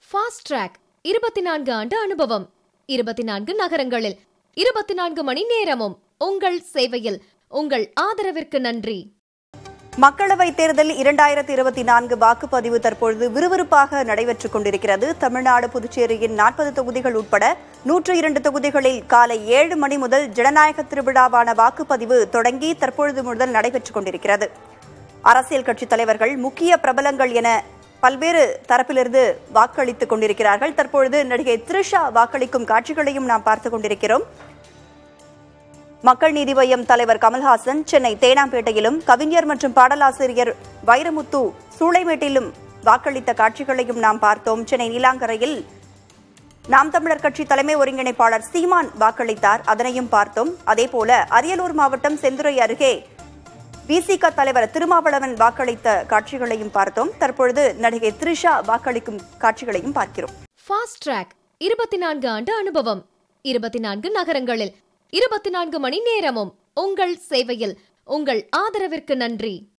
fast track இருபத்தி நான்கு ஆண்டு அனுபவம் இருபத்தி நான்கு நகரங்களில் இருபத்தி நான்கு மணி நேரமும் உங்கள் சேவையில் உங்கள் ஆதரவிற்கு நன்றி மக்களவைத் தேர்தல் இரண்டாயிரத்தி இருபத்தி நான்கு வாக்குப்பதிவு தற்பொழுது விறுவிறுப்பாக நடைபெற்றுக் கொண்டிருக்கிறது தமிழ்நாடு புதுச்சேரியின் நாற்பது தொகுதிகள் உட்பட நூற்று இரண்டு தொகுதிகளில் காலை ஏழு மணி முதல் ஜனநாயக திருவிழாவான வாக்குப்பதிவு தொடங்கி தற்பொழுது முதல் நடைபெற்றுக் கொண்டிருக்கிறது அரசியல் கட்சித் தலைவர்கள் முக்கிய பிரபலங்கள் என பல்வேறு தரப்பிலிருந்து வாக்களித்துக் கொண்டிருக்கிறார்கள் தற்பொழுது நடிகை த்ரிஷா வாக்களிக்கும் காட்சிகளையும் நாம் பார்த்துக் கொண்டிருக்கிறோம் மக்கள் நீதி மய்யம் தலைவர் கமல்ஹாசன் சென்னை தேனாம்பேட்டையிலும் கவிஞர் மற்றும் பாடலாசிரியர் வைரமுத்து சூளைமேட்டிலும் வாக்களித்த காட்சிகளையும் நாம் பார்த்தோம் சென்னை நீலாங்கரையில் நாம் தமிழர் கட்சி தலைமை ஒருங்கிணைப்பாளர் சீமான் வாக்களித்தார் அதனையும் பார்த்தோம் அதேபோல அரியலூர் மாவட்டம் செந்துறை அருகே விசிக தலைவர் திருமாவளவன் வாக்களித்த காட்சிகளையும் பார்த்தோம் தற்பொழுது நடிகை த்ரிஷா வாக்களிக்கும் காட்சிகளையும் பார்க்கிறோம் ஃபாஸ்ட் ட்ராக் இருபத்தி நான்கு ஆண்டு அனுபவம் இருபத்தி நான்கு நகரங்களில் இருபத்தி நான்கு மணி நேரமும் உங்கள் சேவையில் உங்கள் ஆதரவிற்கு நன்றி